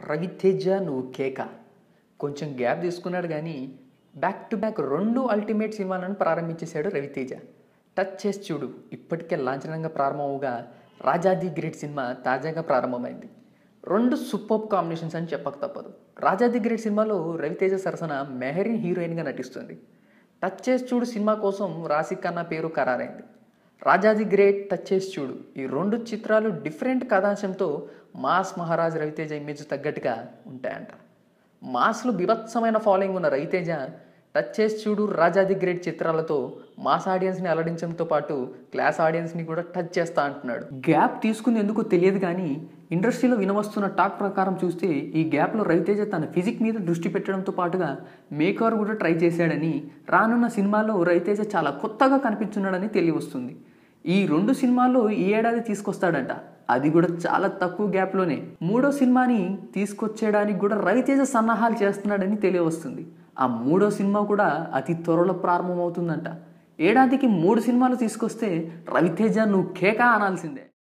రవితేజ నువ్వు కేక కొంచెం గ్యాప్ తీసుకున్నాడు కానీ బ్యాక్ టు బ్యాక్ రెండు అల్టిమేట్ సినిమాలను ప్రారంభించేశాడు రవితేజ టచ్ చేసి చూడు ఇప్పటికే లాంఛనంగా ప్రారంభమవుగా రాజాది గ్రేట్ సినిమా తాజాగా ప్రారంభమైంది రెండు సూపర్ కాంబినేషన్స్ అని చెప్పక తప్పదు రాజాది గ్రేట్ సినిమాలో రవితేజ సరసన మెహరీన్ హీరోయిన్గా నటిస్తుంది టచ్ చేసి చూడు సినిమా కోసం రాశి ఖన్నా పేరు ఖరారైంది రాజాది గ్రేట్ టచ్ చేసి చూడు ఈ రెండు చిత్రాలు డిఫరెంట్ కథాంశంతో మాస్ మహారాజ్ రవితేజ ఇమేజ్ తగ్గట్టుగా ఉంటాయంట మాస్లో బిభత్సమైన ఫాలోయింగ్ ఉన్న రవితేజ టచ్ చేసి చూడు రాజాది గ్రేట్ చిత్రాలతో మాస్ ఆడియన్స్ని అలడించడంతో పాటు క్లాస్ ఆడియన్స్ని కూడా టచ్ చేస్తా అంటున్నాడు గ్యాప్ తీసుకుంది ఎందుకో తెలియదు కానీ ఇండస్ట్రీలో వినవస్తున్న టాక్ ప్రకారం చూస్తే ఈ గ్యాప్లో రవితేజ తన ఫిజిక్ మీద దృష్టి పెట్టడంతో పాటుగా మేకర్ కూడా ట్రై చేశాడని రానున్న సినిమాలో రవితేజ చాలా కొత్తగా కనిపించున్నాడని తెలియవస్తుంది ఈ రెండు సినిమాల్లో ఈ ఏడాది తీసుకొస్తాడంట అది కూడా చాలా తక్కువ గ్యాప్లోనే మూడో సినిమాని తీసుకొచ్చేయడానికి కూడా రవితేజ సన్నాహాలు చేస్తున్నాడని తెలియవస్తుంది ఆ మూడో సినిమా కూడా అతి త్వరలో ప్రారంభమవుతుందంట ఏడాదికి మూడు సినిమాలు తీసుకొస్తే రవితేజ నువ్వు కేకా అనాల్సిందే